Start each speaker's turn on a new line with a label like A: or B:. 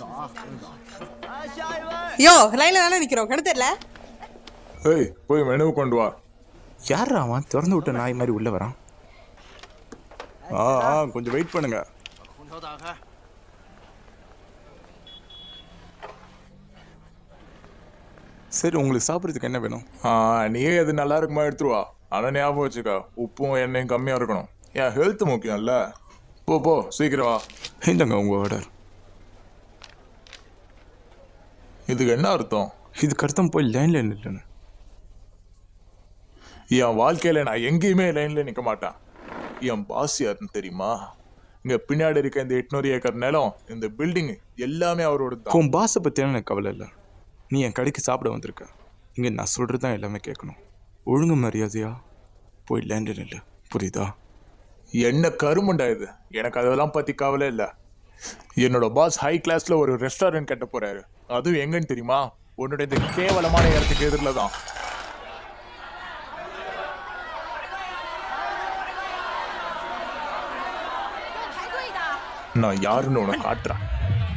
A: யோ லைன்ல தானே நிக்கிறோம் கணக்கு தெரியல
B: ஏய் போய் மெனு கொண்டு வா
C: யார் அவன் திறந்து விட்ட நாய் மாதிரி உள்ள வரான் ஆ ஆ கொஞ்சம் வெயிட் பண்ணுங்க சரி உங்களுக்கு சாப்பிட்றதுக்கு என்ன வேணும்
B: ஆ நீயே எது நல்லா இருக்குமா எடுத்துட்டு வா ஆனால் ஞாபகம் வச்சுக்க உப்பும் எண்ணெயும் கம்மியாக இருக்கணும் ஏன் ஹெல்த் முக்கியம்ல போ போ சீக்கிரம் வா
C: இந்தங்க உங்க ஆர்டர்
B: இதுக்கு என்ன அர்த்தம்
C: இதுக்கு அர்த்தம் போய் லைன்ல நில்லுன்னு
B: என் வாழ்க்கையில நான் எங்கேயுமே லைன்ல நிக்க மாட்டேன் என் பாஸ் யாருன்னு தெரியுமா இங்க பின்னாடி இருக்க இந்த எட்நூறு ஏக்கர் நிலம் இந்த பில்டிங் எல்லாமே அவரோட தான்
C: உன் பாஸை பற்றியான எனக்கு கவலை இல்லை நீ என் கடைக்கு சாப்பிட வந்திருக்க இங்கே நான் சொல்கிறது தான் எல்லாமே கேட்கணும் ஒழுங்கு மரியாதையா போய் லேண்டில் நில்லு புரியுதா
B: என்ன கருமண்டா இது எனக்கு அதெல்லாம் பத்தி கவலை இல்ல என்னோட பாஸ் ஹை கிளாஸ்ல ஒரு ரெஸ்டாரண்ட் கட்ட போறாரு அதுவும் எங்கன்னு தெரியுமா உன்னோட இந்த கேவலமான இடத்துக்கு எதிரில் தான் நான் யாருன்னு உனக்கு காட்டுறேன்